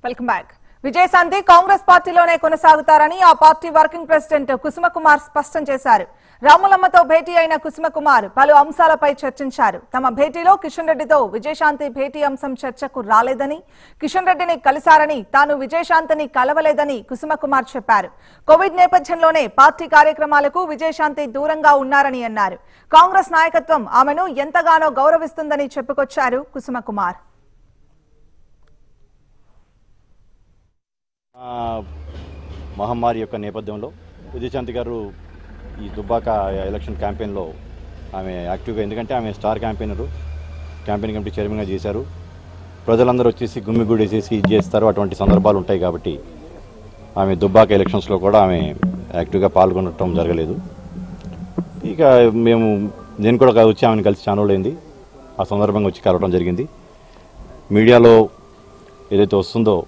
welcome back Vijayashanti Congress పార్టీలోనే కొనసాగుతారని ఆ party working president Kusuma Kumar స్పష్టం చేశారు రాములమ్మతో భేటీ అయిన కుసుమ కుమార్ పలు అంశాలపై చర్చించారు తమ భేటీలో కిషన్ రెడ్డితో విజయశాంతి భేటీ అంశం చర్చకు రాలేదని కిషన్ రెడ్డిని కలిశారని తాను విజయశాంతిని కలవలేదని కుసుమ కుమార్ చెప్పారు కోవిడ్ నేపథ్యంలోనే పార్టీ కార్యక్రమాలకు విజయశాంతి దూరంగా ఉన్నారని అన్నారు కాంగ్రెస్ నాయకత్వం ఆమెను ఎంతగానో గౌరవిస్తుందని చెప్పుకొచ్చారు కుసుమ కుమార్ ఆ, మహమ్మారి యొక్క నేపథ్యంలో విజయశాంతి గారు ఈ దుబ్బాక ఎలక్షన్ క్యాంపెయిన్లో ఆమె యాక్టివ్గా ఎందుకంటే ఆమె స్టార్ క్యాంపెయినరు క్యాంపెయిన్ కమిటీ చైర్మన్గా చేశారు ప్రజలందరూ వచ్చేసి గుమ్మిగూడేసేసి ఇది చేస్తారు అటువంటి సందర్భాలు ఉంటాయి కాబట్టి ఆమె దుబ్బాక ఎలక్షన్స్లో కూడా ఆమె యాక్టివ్గా పాల్గొనటం జరగలేదు ఇక మేము నేను కూడా వచ్చి ఆమెను కలిసి చాలా రోజులైంది ఆ సందర్భంగా వచ్చి కలవడం జరిగింది మీడియాలో ఏదైతే వస్తుందో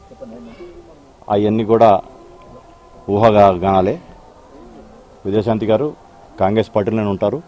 అవన్నీ కూడా ఊహాగానాలే విజయశాంతి గారు కాంగ్రెస్ పార్టీలోనే ఉంటారు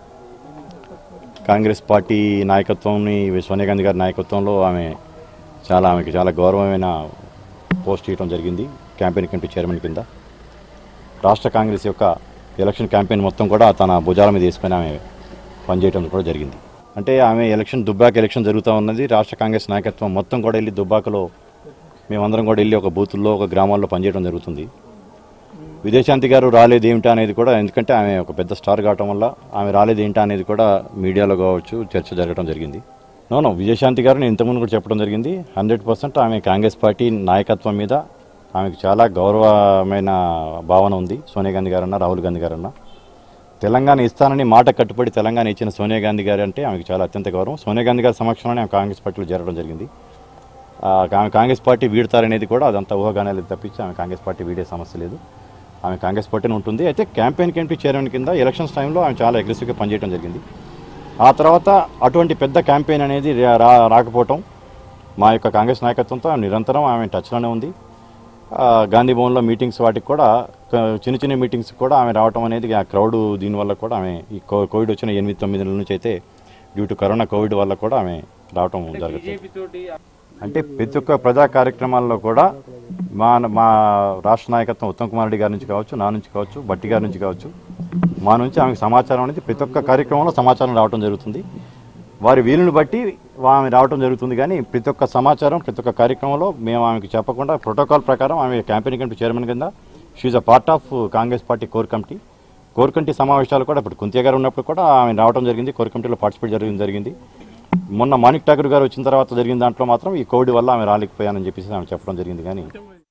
కాంగ్రెస్ పార్టీ నాయకత్వంని సోనియా గాంధీ గారి నాయకత్వంలో ఆమె చాలా ఆమెకి చాలా గౌరవమైన పోస్ట్ ఇవ్వడం జరిగింది క్యాంపెయిన్ కమిటీ చైర్మన్ కింద రాష్ట్ర కాంగ్రెస్ యొక్క ఎలక్షన్ క్యాంపెయిన్ మొత్తం కూడా తన భుజాల మీద వేసుకొని ఆమె పనిచేయడం కూడా జరిగింది అంటే ఆమె ఎలక్షన్ దుబ్బాక ఎలక్షన్ జరుగుతూ ఉన్నది రాష్ట్ర కాంగ్రెస్ నాయకత్వం మొత్తం కూడా వెళ్ళి దుబ్బాకలో మేమందరం కూడా వెళ్ళి ఒక బూతుల్లో ఒక గ్రామాల్లో పనిచేయడం జరుగుతుంది విదేశాంతి గారు రాలేదు ఏమిటా అనేది కూడా ఎందుకంటే ఆమె ఒక పెద్ద స్టార్ కావటం వల్ల ఆమె రాలేదు ఏంటా అనేది కూడా మీడియాలో కావచ్చు చర్చ జరగడం జరిగింది నోనో విజయశాంతి గారు నేను ఇంతకుముందు కూడా చెప్పడం జరిగింది హండ్రెడ్ పర్సెంట్ ఆమె కాంగ్రెస్ పార్టీ నాయకత్వం మీద ఆమెకు చాలా గౌరవమైన భావన ఉంది సోనియా గాంధీ గారన్నా రాహుల్ గాంధీ గారన్నా తెలంగాణ ఇస్తానని మాట కట్టుబడి తెలంగాణ ఇచ్చిన సోనియా గాంధీ గారు అంటే ఆమెకు చాలా అత్యంత గౌరవం సోనియా గాంధీ గారి సమక్షంలోనే ఆమె కాంగ్రెస్ పార్టీలో చేరడం జరిగింది ఆ, ఆమె కాంగ్రెస్ పార్టీ వీడతారనేది కూడా అదంతా ఊహాగానాలు తప్పించి ఆమె కాంగ్రెస్ పార్టీ వీడే సమస్య లేదు ఆమె కాంగ్రెస్ పార్టీని ఉంటుంది అయితే క్యాంపెయిన్ కమిటీ చైర్మన్ కింద ఎలక్షన్స్ టైంలో ఆమె చాలా అగ్రెసివ్గా పనిచేయడం జరిగింది ఆ తర్వాత అటువంటి పెద్ద క్యాంపెయిన్ అనేది రా- రా- రాకపోవటం మా యొక్క కాంగ్రెస్ నాయకత్వంతో ఆమె నిరంతరం ఆమె టచ్లోనే ఉంది ఆ, గాంధీ భవన్లో మీటింగ్స్ వాటికి కూడా క- చిన్న చిన్న మీటింగ్స్ కూడా ఆమె రావటం అనేది ఆ క్రౌడ్ దీనివల్ల కూడా ఆమె ఈ కో- కోవిడ్ వచ్చిన ఎనిమిది తొమ్మిది నెలల నుంచి అయితే డ్యూ టు కరోనా కోవిడ్ వల్ల కూడా ఆమె రావటం జరుగుతుంది అంటే ప్రతి ఒక్క ప్రజా కార్యక్రమాల్లో కూడా మా మా రాష్ట్ర నాయకత్వం ఉత్తమ్ కుమార్ రెడ్డి గారి నుంచి కావచ్చు నా నుంచి కావచ్చు బట్టి గారి నుంచి కావచ్చు మా నుంచి ఆమెకు సమాచారం అనేది ప్రతి ఒక్క కార్యక్రమంలో సమాచారం రావడం జరుగుతుంది వారి వీలుని బట్టి ఆమె రావడం జరుగుతుంది కానీ ప్రతి ఒక్క సమాచారం ప్రతి ఒక్క కార్యక్రమంలో మేము ఆమెకు చెప్పకుండా ప్రోటోకాల్ ప్రకారం ఆమె క్యాంపెయిన్ కమిటీ చైర్మన్ కింద she a part of Congress party core committee core committee సమావేశాలు కూడా ఇప్పుడు కుంతియా గారు ఉన్నప్పుడు కూడా ఆమె రావడం జరిగింది కోర్ కమిటీలో పార్టిసిపేట్ జరిగింది జరిగింది మొన్న మాణిక్ ఠాకూర్ గారు వచ్చిన తర్వాత జరిగిన దాంట్లో మాత్రం ఈ కోవిడ్ వల్ల ఆమె రాలేకపోయానని చెప్పేసి ఆమె చెప్పడం జరిగింది కానీ